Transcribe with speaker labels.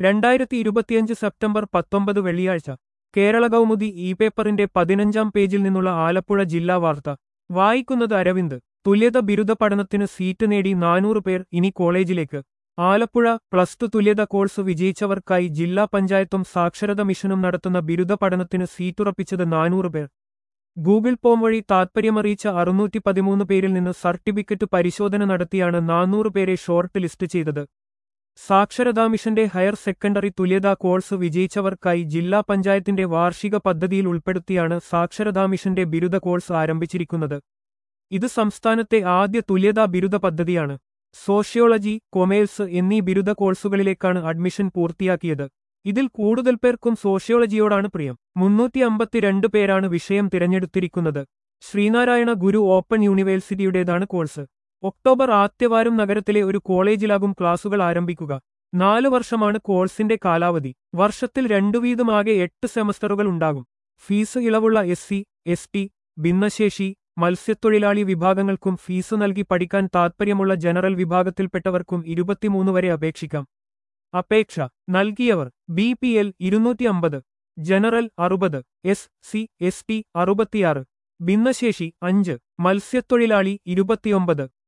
Speaker 1: രണ്ടായിരത്തി ഇരുപത്തിയഞ്ച് സെപ്റ്റംബർ പത്തൊമ്പത് വെള്ളിയാഴ്ച കേരള കൗമുദി ഇ പേപ്പറിന്റെ പതിനഞ്ചാം പേജിൽ നിന്നുള്ള ആലപ്പുഴ ജില്ലാ വാർത്ത വായിക്കുന്നത് അരവിന്ദ് തുല്യത ബിരുദ പഠനത്തിന് സീറ്റ് നേടി നാനൂറ് പേർ ഇനി കോളേജിലേക്ക് ആലപ്പുഴ പ്ലസ് ടു തുല്യത കോഴ്സ് വിജയിച്ചവർക്കായി ജില്ലാ പഞ്ചായത്തും സാക്ഷരത മിഷനും നടത്തുന്ന ബിരുദ പഠനത്തിന് സീറ്റുറപ്പിച്ചത് നാനൂറ് പേർ ഗൂഗിൾ ഫോം വഴി താത്പര്യമറിയിച്ച അറുന്നൂറ്റി പതിമൂന്ന് പേരിൽ നിന്ന് സർട്ടിഫിക്കറ്റ് പരിശോധന നടത്തിയാണ് നാനൂറ് പേരെ ഷോർട്ട് ലിസ്റ്റ് ചെയ്തത് സാക്ഷരതാ മിഷന്റെ ഹയർ സെക്കൻഡറി തുല്യതാ കോഴ്സ് വിജയിച്ചവർക്കായി ജില്ലാ പഞ്ചായത്തിന്റെ വാർഷിക പദ്ധതിയിൽ ഉൾപ്പെടുത്തിയാണ് സാക്ഷരതാ മിഷന്റെ ബിരുദ കോഴ്സ് ആരംഭിച്ചിരിക്കുന്നത് ഇത് സംസ്ഥാനത്തെ ആദ്യ തുല്യതാ ബിരുദ പദ്ധതിയാണ് സോഷ്യോളജി കൊമേഴ്സ് എന്നീ ബിരുദ കോഴ്സുകളിലേക്കാണ് അഡ്മിഷൻ പൂർത്തിയാക്കിയത് ഇതിൽ കൂടുതൽ പേർക്കും സോഷ്യോളജിയോടാണ് പ്രിയം മുന്നൂറ്റി അമ്പത്തിരണ്ട് പേരാണ് വിഷയം തിരഞ്ഞെടുത്തിരിക്കുന്നത് ശ്രീനാരായണ ഗുരു ഓപ്പൺ യൂണിവേഴ്സിറ്റിയുടേതാണ് കോഴ്സ് ഒക്ടോബർ ആദ്യവാരം നഗരത്തിലെ ഒരു കോളേജിലാകും ക്ലാസുകൾ ആരംഭിക്കുക നാലു വർഷമാണ് കോഴ്സിന്റെ കാലാവധി വർഷത്തിൽ രണ്ടു വീതമാകെ എട്ട് സെമസ്റ്ററുകൾ ഉണ്ടാകും ഫീസ് ഇളവുള്ള എസ് സി എസ് ടി ഭിന്നശേഷി മത്സ്യത്തൊഴിലാളി വിഭാഗങ്ങൾക്കും ഫീസ് നൽകി പഠിക്കാൻ താൽപ്പര്യമുള്ള ജനറൽ വിഭാഗത്തിൽപ്പെട്ടവർക്കും ഇരുപത്തിമൂന്ന് വരെ അപേക്ഷിക്കാം അപേക്ഷ നൽകിയവർ ബി പി എൽ ഇരുന്നൂറ്റി അമ്പത് ജനറൽ അറുപത് എസ് സി എസ് ടി അറുപത്തിയാറ് ഭിന്നശേഷി അഞ്ച് മത്സ്യത്തൊഴിലാളി ഇരുപത്തിയൊമ്പത്